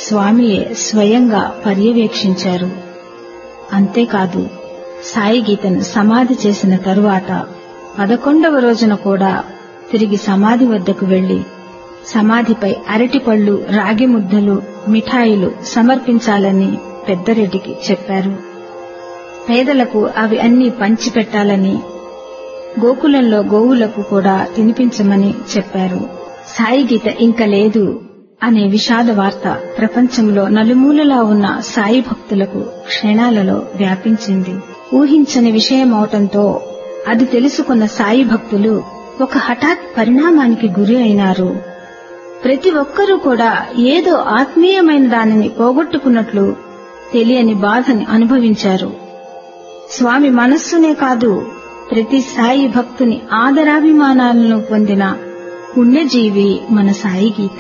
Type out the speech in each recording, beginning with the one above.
స్వామియే స్వయంగా పర్యవేక్షించారు అంతేకాదు సాయి గీతను సమాధి చేసిన తరువాత పదకొండవ రోజున కూడా తిరిగి సమాధి వద్దకు వెళ్లి సమాధిపై అరటిపళ్ళు రాగి ముద్దలు మిఠాయిలు సమర్పించాలని పెద్దరెడ్డికి చెప్పారు పేదలకు అవి అన్ని పంచిపెట్టాలని గోకులంలో గోవులకు కూడా తినిపించమని చెప్పారు సాయి గీత ఇంక లేదు అనే విషాద వార్త ప్రపంచంలో నలుమూలలా ఉన్న సాయి భక్తులకు క్షణాలలో వ్యాపించింది ఊహించని విషయమవటంతో అది తెలుసుకున్న సాయి భక్తులు ఒక హఠాత్ పరిణామానికి గురి అయినారు ప్రతి ఒక్కరూ కూడా ఏదో ఆత్మీయమైన దానిని పోగొట్టుకున్నట్లు తెలియని బాధని అనుభవించారు స్వామి మనస్సునే కాదు ప్రతి సాయి భక్తుని ఆదరాభిమానాలను పొందిన పుణ్యజీవి మన సాయి గీత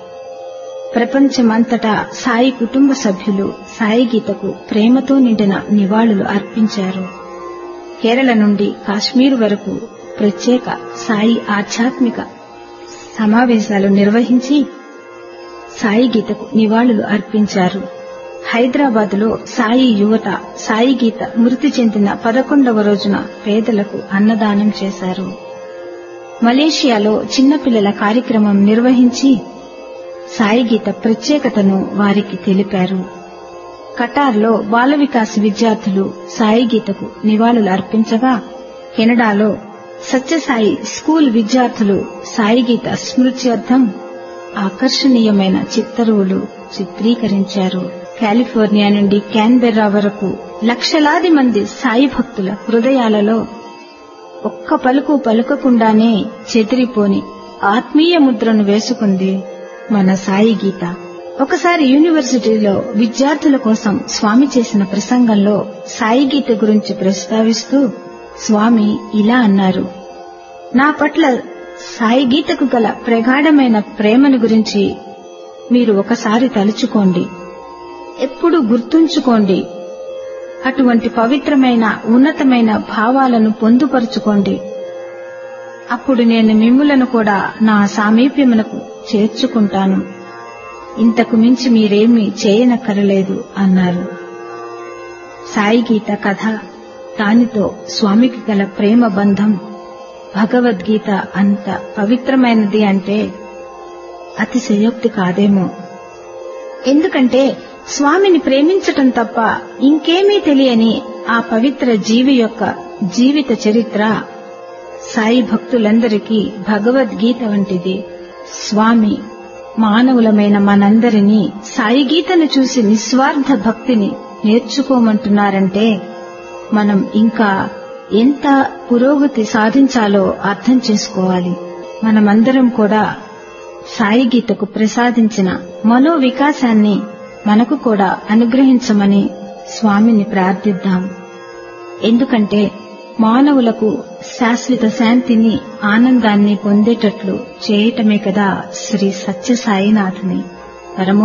ప్రపంచమంతటా సాయి కుటుంబ సభ్యులు సాయి గీతకు ప్రేమతో నిండిన నివాళులు అర్పించారు కేరళ నుండి కాశ్మీర్ వరకు ప్రత్యేక సాయి ఆధ్యాత్మిక సమావేశాలు నిర్వహించి సాయి గీతకు నివాళులు అర్పించారు హైదరాబాద్ లో సాయి యువత సాయి గీత మృతి చెందిన పదకొండవ రోజున పేదలకు అన్నదానం చేశారు మలేషియాలో చిన్నపిల్లల కార్యక్రమం నిర్వహించి సాయి గీత ప్రత్యేకతను వారికి తెలిపారు కటార్లో బాల వికాస్ విద్యార్థులు సాయి గీతకు నివాళులు అర్పించగా కెనడాలో సత్యసాయి స్కూల్ విద్యార్థులు సాయి గీత స్మృత్యర్థం ఆకర్షణీయమైన చిత్తరువులు చిత్రీకరించారు కాలిఫోర్నియా నుండి క్యాన్బెర్రా వరకు లక్షలాది మంది సాయి భక్తుల హృదయాలలో ఒక్క పలుకు పలుకకుండానే చెదిరిపోని ఆత్మీయ ముద్రను వేసుకుంది మన సాయి గీత ఒకసారి యూనివర్సిటీలో విద్యార్థుల కోసం స్వామి చేసిన ప్రసంగంలో సాయి గీత గురించి ప్రస్తావిస్తూ స్వామి ఇలా అన్నారు నా పట్ల సాయి గీతకు గల ప్రగాఢమైన ప్రేమను గురించి మీరు ఒకసారి తలుచుకోండి ఎప్పుడు గుర్తుంచుకోండి అటువంటి పవిత్రమైన ఉన్నతమైన భావాలను పొందుపరుచుకోండి అప్పుడు నేను మిమ్ములను కూడా నా సామీప్యమునకు చేర్చుకుంటాను ఇంతకు మించి మీరేమీ చేయనక్కరలేదు అన్నారు సాయి గీత కథ దానితో స్వామికి గల ప్రేమ బంధం భగవద్గీత అంత పవిత్రమైనది అంటే అతిశయోక్తి కాదేమో ఎందుకంటే స్వామిని ప్రేమించటం తప్ప ఇంకేమీ తెలియని ఆ పవిత్ర జీవి యొక్క జీవిత చరిత్ర సాయి భక్తులందరికీ భగవద్గీత వంటిది స్వామి మానవులమైన మనందరినీ సాయి గీతను చూసి నిస్వార్థ భక్తిని నేర్చుకోమంటున్నారంటే మనం ఇంకా ఎంత పురోగతి సాధించాలో అర్థం చేసుకోవాలి మనమందరం కూడా సాయి గీతకు ప్రసాదించిన మనో వికాసాన్ని మనకు కూడా అనుగ్రహించమని స్వామిని ప్రార్థిద్దాం ఎందుకంటే మానవులకు శాశ్వత శాంతిని ఆనందాన్ని పొందేటట్లు చేయటమే కదా శ్రీ సత్యసాయినాథుని పరమో